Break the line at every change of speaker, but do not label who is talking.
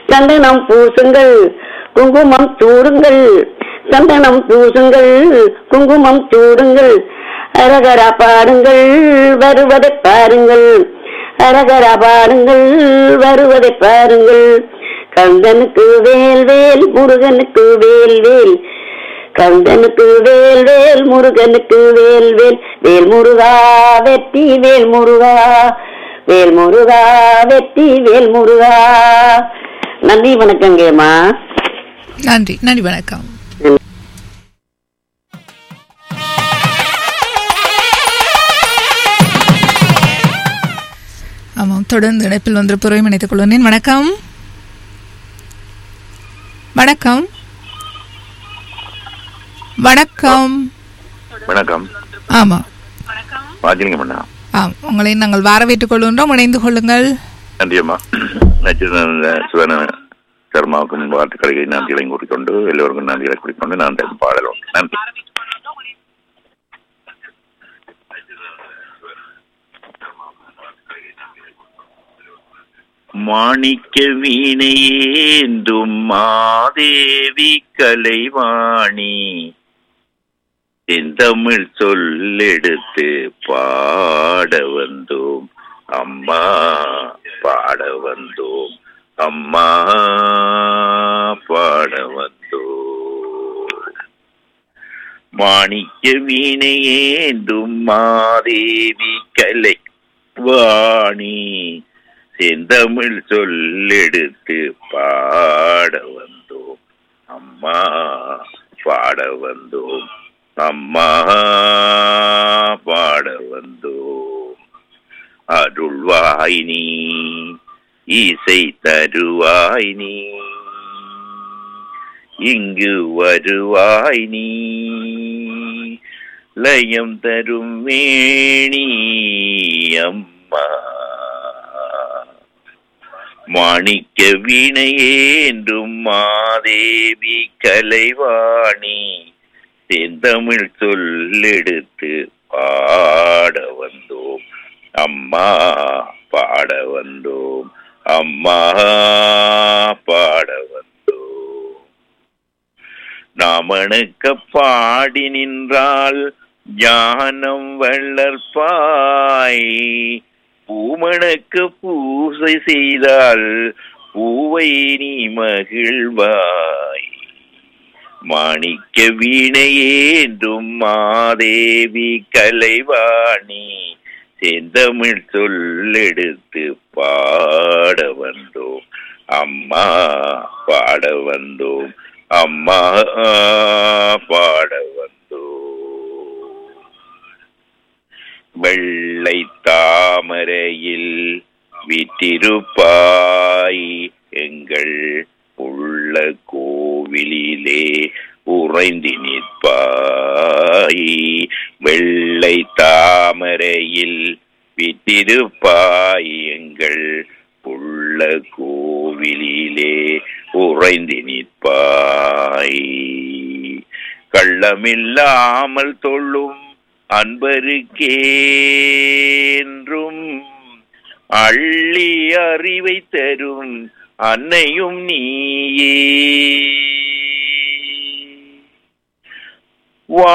சந்தனம் பூசுங்கள் குங்குமம் சூடுங்கள் சந்தனம் பூசுங்கள் குங்குமம் சூடுங்கள் அரகரா பாடுங்கள் வருவதை பாருங்கள் அரகரா பாடுங்கள் வருவதை பாருங்கள் கந்தனுக்கு வேல் வேல் முருகனுக்கு வேல் வேல் கந்தனுக்கு வேல் வேல் முருகனுக்கு வேல் வேல் வேல் முருகா வெற்றி வேல் முருகா வேல் முருகா வெற்றி வேல் முருகா நன்றி வணக்கங்கம்மா
நன்றி நன்றி வணக்கம் ஆமாம் தொடர்ந்து இணைப்பில் வந்து புறவையும் இணைத்துக் கொள்கிறேன் வணக்கம் வணக்கம் வணக்கம்
வணக்கம்
ஆமாம்
ராஜலிங்கம் அண்ணா
ஆம் உங்களை நாங்கள் வரவேற்றுக் கொள்கின்றோம் இணைந்து கொள்ளுங்கள்
நன்றி அம்மா நச்சிரன் சிவன சர்மாவுக்கும் வாழ்த்துக்களை நன்றிகளை கூறிக்கொண்டு எல்லோருக்கும் நன்றிகளை கூறிக்கொண்டு நான் தரும் பாடல் ஒன்று. நன்றி மாணிக்க வீணையேந்தும் மாதேவி கலைவாணி செந்தமிழ் சொல்லெடுத்து பாட வந்தோம் அம்மா பாட வந்தோம் அம்மா பாட வந்தோம் மாணிக்க வீணையேந்தும் மாதேவி கலை வாணி செந்தமிழ் சொல்லெடுத்து பாட வந்தோம் அம்மா பாட வந்தோம் அம்மா பாட வந்தோம் அருள்வாய் நீ இசை தருவாய் நீ இங்கு வருவாய் நீ லயம் தரும் வேணி அம்மா மாணிக்க வீணையேன்றும் மாதேவி கலைவாணி செந்தமிழ் சொல்லெடுத்து பாட வந்தோம் அம்மா பாட வந்தோம் அம்மா பாட வந்தோம் நாமணுக்க பாடி நின்றால் ஞானம் வளர்ப்பாய் பூமணக்கு பூசை செய்தால் பூவை நீ மகிழ்வாய் மாணிக்க வீணையேன்றும் மாதேவி கலைவாணி செந்தமிழ் சொல்லெடுத்து பாட வந்தோம் அம்மா பாட வந்தோம் அம்மா பாட வந்தோம் வெள்ளை தாமரையில் விட்டிருப்பாய் எங்கள் உள்ள கோவிலிலே உறைந்து நிற்பாய் வெள்ளை தாமரையில் விட்டிருப்பாய் எங்கள் உள்ள கோவிலிலே உறைந்து நிற்பாய் கள்ளமில்லாமல் தொள்ளும் அன்பருக்கேன்றும் அள்ளி அறிவை தரும் அன்னையும் நீயே வா